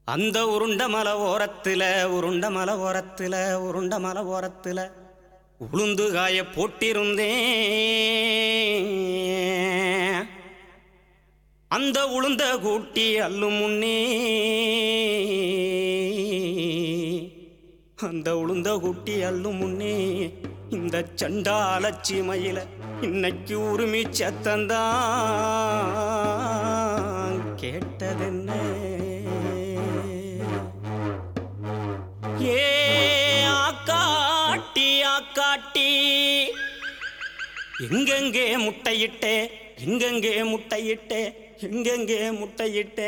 அந்த உருண்ட மலை ஓரத்துல உருண்ட மலை ஓரத்துல உருண்ட மலை ஓரத்துல உளுந்து காய போட்டிருந்தேன் அந்த உளுந்த கூட்டி அள்ளும் முன்னே அந்த உளுந்த கூட்டி அள்ளும் முன்னே இந்த சண்டாலச்சி மயில இன்னைக்கு உரிமை சத்தந்தான் கேட்டதென்ன ஏ ஆக்காட்டி ஆக்காட்டி எங்கெங்கே முட்டையிட்டே எங்கெங்கே முட்டையிட்டே எங்கெங்கே முட்டையிட்டே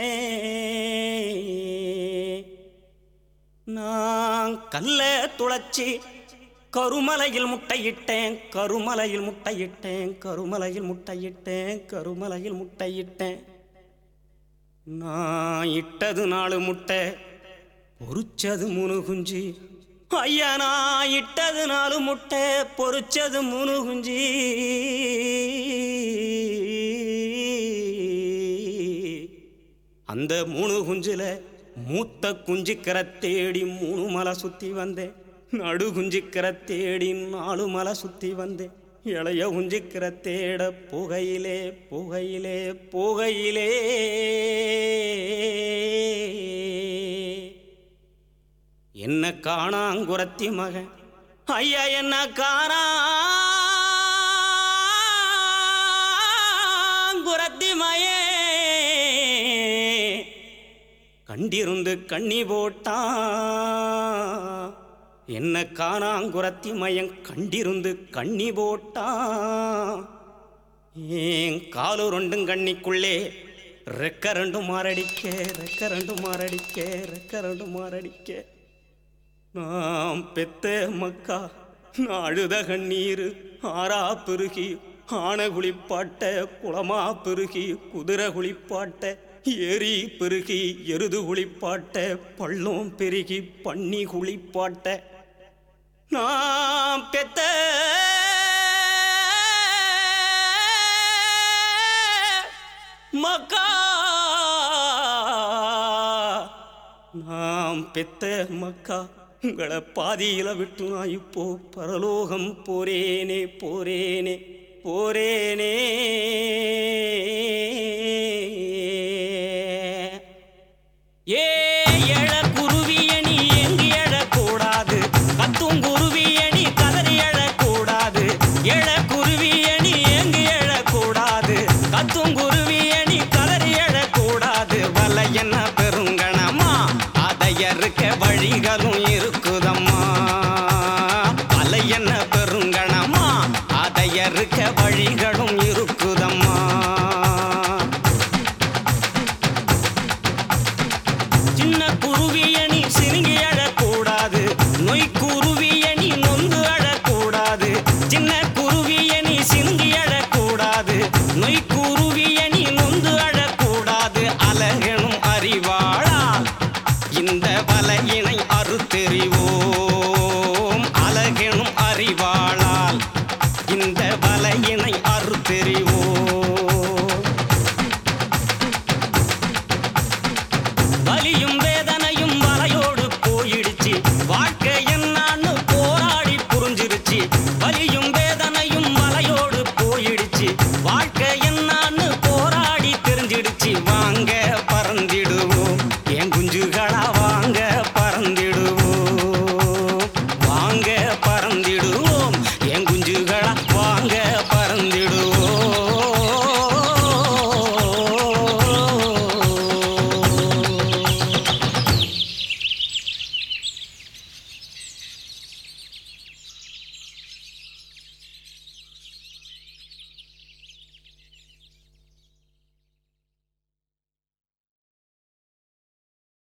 நான் கல்ல துளைச்சி கருமலையில் முட்டையிட்டேன் கருமலையில் முட்டையிட்டேன் கருமலையில் முட்டையிட்டேன் கருமலையில் முட்டையிட்டேன் நான் இட்டது நாலு முட்டை பொறிச்சது மூணு குஞ்சு ஐயா நான் இட்டது நாலு முட்டை பொறிச்சது மூணு குஞ்சு அந்த மூணு குஞ்சுல மூத்த குஞ்சுக்கிற தேடி மூணு மலை சுத்தி வந்தேன் நடு குஞ்சுக்கிற தேடி நாலு மலை சுத்தி வந்தேன் இளைய குஞ்சுக்கிற தேட புகையிலே புகையிலே புகையிலே என்ன காணாங்குரத்தி மகன் ஐயா என்ன காணாங்குரத்தி மயே கண்டிருந்து கண்ணி போட்டான் என்ன காணாங்குரத்தி மயன் கண்டிருந்து கண்ணி போட்டான் ஏன் காலு ரெண்டும் கண்ணிக்குள்ளே ரெக்க ரெண்டும் மாரடிக்க ரெக்க ரெண்டும் மாரடிக்க ரெக்க ரெண்டும் மாரடிக்க நாம் பெத்த மக்கா நான் அழுத கண்ணீர் ஆறா பெருகி ஆன குளிப்பாட்ட குளமா பெருகி குதிரை குளிப்பாட்ட ஏரி பெருகி எருது குளிப்பாட்ட பள்ளம் பெருகி பன்னி குளிப்பாட்ட நாம் பெத்த மக்கா நாம் பெத்த மக்கா உங்களை பாதியில விட்டு நான் இப்போ பரலோகம் போரேனே போரேனே போரேனே ஏ எழ குருவியணி எங்கு எழக்கூடாது கத்தும் குருவியணி கதறி எழக்கூடாது எழ குருவியணி எங்கு எழக்கூடாது கத்தும் குருவியணி கதறி எழக்கூடாது வலை என்ன பெருங்கணமா அதை அறுக்க வழிகளும் இருக்குதம்மா வலை என்ன பெருங்கணமா அதை அறுக்க வழிகளும் இருக்குதம்மா சின்ன குருவியணி சினுங்கி அழக்கூடாது நொய் குருவியணி நொந்து அழக்கூடாது சின்ன குருவியணி சினுங்கி அழக்கூடாது நொய் குருவியணி நொந்து அழக்கூடாது அழகனும் அறிவாளால் இந்த வலையினை அறுத்தெறிவோம் அழகனும் அறிவாளால் இந்த வலையினை அறுத்தெறிவோம் வலியும்